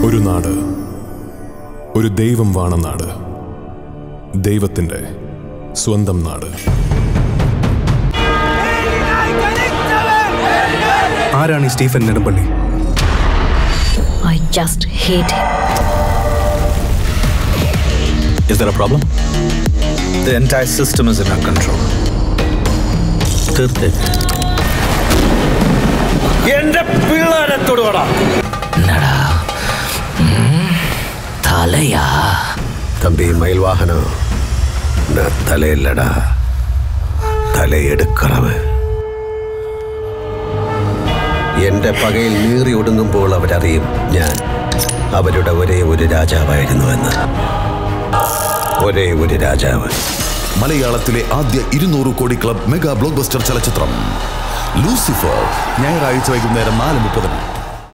ഒരു നാട് ഒരു ദൈവം വാണ നാട് ദൈവത്തിൻ്റെ സ്വന്തം നാട് ആരാണ് ഈ Stephen Nedumpally I just hate him. Is there a problem? The entire system is in our control. തീർത്തേക്ക് എന്റെ പിള്ളേരെ തൊടുകടാ என்னடா ம், தலையா தம்பி மயில் வாகனம் நான் தலையில்லடா തലയെടുക്കണവൻ എന്റെ പകയിൽ നീറി ഒടുങ്ങുമ്പോൾ അവരറിയും ഞാൻ അവരുടെ ഒരേ ഒരു രാജാവായിരുന്നുവെന്ന് ഒരേ ഒരു രാജാവ് മലയാളത്തിലെ ആദ്യ ഇരുന്നൂറ് കോടി ക്ലബ് മെഗാ ബ്ലോക്ക് ബസ്റ്റർ ചലച്ചിത്രം ലൂസിഫർ ഞായറാഴ്ച വൈകുന്നേരം നാല് മുപ്പതിന്